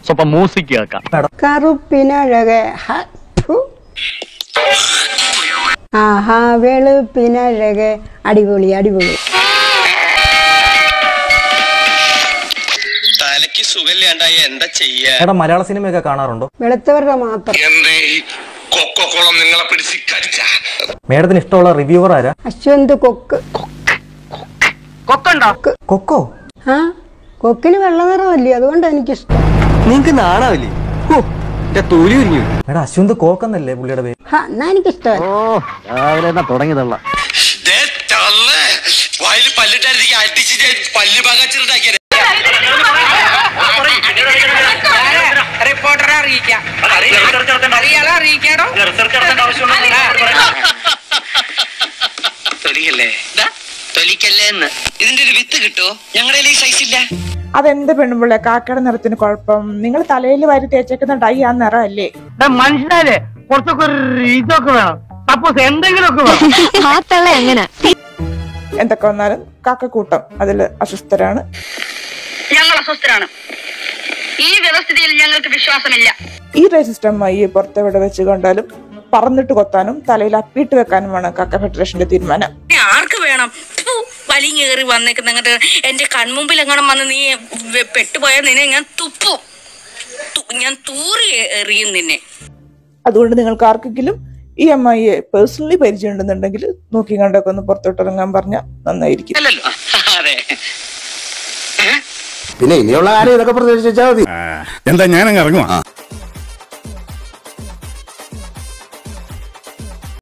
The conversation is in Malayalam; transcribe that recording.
സ്വപ്പം മ്യൂസിക് കേൾക്കാം കറുപ്പിനഴകെ ഹ, ഫു. ആഹാ വെളുപ്പിനഴകെ അടിപൊളി അടിപൊളി തലയ്ക്ക് സുഖമില്ലാണ്ടായ എന്താ ചെയ്യാ മേഡം മലയാള സിനിമയൊക്കെ കാണാറുണ്ടോ വെളുത്തവരുടെ മാത്രം എന്തേ കൊക്കോക്കോളം നിങ്ങളെ പിടിച്ച് കടിച്ച മേഡത്തിന് ഇഷ്ടമുള്ള റിവ്യൂവർ ആരാ അശ്വന്ത് കൊക്ക് കൊക്കോ ആ കൊക്കിന് വെള്ള നിറമല്ലേ അതുകൊണ്ട് എനിക്കിഷ്ടം നിങ്ങക്ക് നാണാവില്ലേ ഹോ, എന്റെ തൊലി ഉരിഞ്ഞു മേഡം അശ്വന്ത് കോക്കെന്നല്ലേ പുള്ളിയുടെ പേര് ഹാ എന്നാ എനിക്കിഷ്ടമല്ല രാവിലെ തന്നെ തുടങ്ങിയതള്ള വായിൽ പല്ലിട്ടായിരിക്കും അടിച്ച് ഞാൻ പല്ല് പകച്ചിട്ടുണ്ടാക്കിയത് റിപ്പോർട്ടറെ അറിയിക്കാം അറിയാലോ അറിയിക്കാടോ തൊലിക്കല്ലേ തൊലിക്കല്ലേ എന്ന് ഇതിന്റെ ഒരു വിത്ത് കിട്ടോ ഞങ്ങളുടെ ഈ സൈസ് ഇല്ല അതെന്ത് പെണ്ണുമ്പിള്ള കാക്കയുടെ നിറത്തിന് കുഴപ്പം നിങ്ങൾ തലയിൽ വാരി തേച്ചേക്കുന്ന ഡൈ ആ നിറമല്ലേ മനുഷ്യനാലേ കുറച്ചൊക്കെ ഒരു ഇതൊക്കെ വേണം സപ്പോസ് എന്തെങ്കിലുമൊക്കെ വേണം എന്തൊക്കെ വന്നാലും കാക്കക്കൂട്ടം അതിൽ അസ്വസ്ഥരാണ് ഞങ്ങൾ അസ്വസ്ഥരാണ് ഈ വ്യവസ്ഥിതിയിൽ ഞങ്ങൾക്ക് വിശ്വാസമില്ല ഈ റേസിസ്റ്റം ഈ പുറത്തെവിടെ വെച്ച് കണ്ടാലും പറന്നിട്ട് കൊത്താനും തലയിൽ അപ്പിയിട്ട് വെക്കാനുമാണ് കാക്ക ഫെഡറേഷന്റെ തീരുമാനം ആർക്ക് വേണം ഫു, വലിഞ്ഞേറി വന്നേക്കുന്ന അങ്ങോട്ട് എന്റെ കൺമുമ്പിൽ എങ്ങനെ വന്ന് നീ വെ- പെട്ടുപോയാൽ നിന്നെ ഞാൻ തുപ്പും തു- ഞാൻ തൂറി എറിയും നിന്നെ അതുകൊണ്ട് നിങ്ങൾക്ക് ആർക്കെങ്കിലും ഈ എം ഐയെ പേഴ്സണലി പരിചയമുണ്ടെന്നുണ്ടെങ്കിൽ നോക്കി കണ്ടൊക്കെ ഒന്ന് പുറത്തോട്ടിറങ്ങാൻ പറഞ്ഞാൽ നന്നായിരിക്കും അല്ലല്ലോ അതെ പിന്നെ ഇനിയുള്ള കാര്യം ഇതൊക്കെ പ്രതീക്ഷിച്ചാൽ മതി എന്താ ഞാനങ്ങ് ഇറങ്ങുവാ